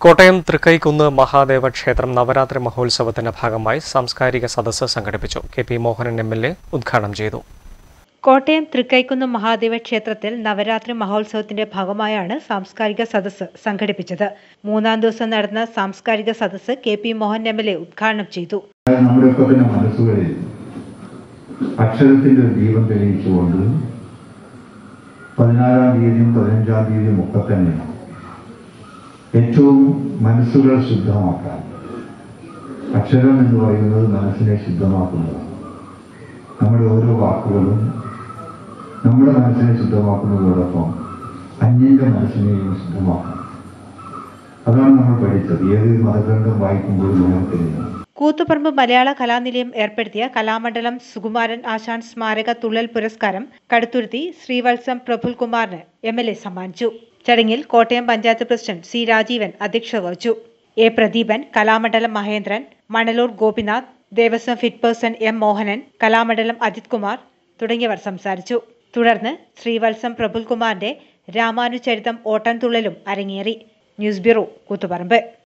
കോട്ടയം തൃക്കൈക്കുന്ന് മഹാദേവ ക്ഷേത്രം നവരാത്രി മഹോത്സവത്തിന്റെ ഭാഗമായി സാംസ്കാരിക സദസ്സ് സംഘടിപ്പിച്ചു K P Mohanan M L A ഉദ്ഘാടനം ചെയ്തു കോട്ടയം തൃക്കൈക്കുന്ന് മഹാദേവ ക്ഷേത്രത്തിൽ നവരാത്രി മഹോത്സവത്തിന്റെ ഭാഗമായാണ് സാംസ്കാരിക സദസ്സ് സംഘടിപ്പിച്ചത് മൂന്നാം ദിവസം നടന്ന സാംസ്കാരിക സദസ്സ് K P Mohan M L A ഉദ്ഘാടനം ചെയ്തു നമ്മുടെയൊക്കെ തന്നെ മനസ്സുകളിൽ അക്ഷരത്തിന്റെ ഒരു ദീപം തെളിയിച്ചുകൊണ്ട് പതിനാലാം തീയതിയും പതിനഞ്ചാം തീയതിയും ഒക്കെ തന്നെ ഏറ്റവും മനസ്സുകൾ ശുദ്ധമാക്കാൻ അക്ഷരം എന്ന് പറയുന്നത് മനസ്സിനെ ശുദ്ധമാക്കുന്നതാണ് നമ്മുടെ ഓരോ വാക്കുകളും നമ്മുടെ മനസ്സിനെ ശുദ്ധമാക്കുന്നതോടൊപ്പം അന്യന്റെ മനസ്സിനെയും ശുദ്ധമാക്കണം അതാണ് നമ്മൾ പഠിച്ചത് ഏത് മതഗ്രന്ഥം വായിക്കുമ്പോഴും ഓർത്തിരുന്നത് കൂത്തുപറമ്പ് മലയാള കലാനിലയം ഏർപ്പെടുത്തിയ കലാമണ്ഡലം സുകുമാരൻ ആശാൻ സ്മാരക തുള്ളൽ പുരസ്കാരം കടുത്തുരുത്തി ശ്രീവത്സം പ്രഫുൽകുമാറിന് എം എൽ എ സമ്മാനിച്ചു ചടങ്ങിൽ കോട്ടയം പഞ്ചായത്ത് പ്രസിഡന്റ് സി രാജീവൻ അധ്യക്ഷത വഹിച്ചു A Pradeepan Kalamandalam Mahendran Manalur Gopinath Devaswom fit person M Mohanan Kalamandalam Ajith Kumar തുടങ്ങിയവർ സംസാരിച്ചു തുടർന്ന് ശ്രീവത്സം പ്രഫുൽകുമാറിന്റെ രാമാനുചരിതം ഓട്ടൻതുള്ളലും അരങ്ങേറി ന്യൂസ് ബ്യൂറോ കൂത്തുപറമ്പ്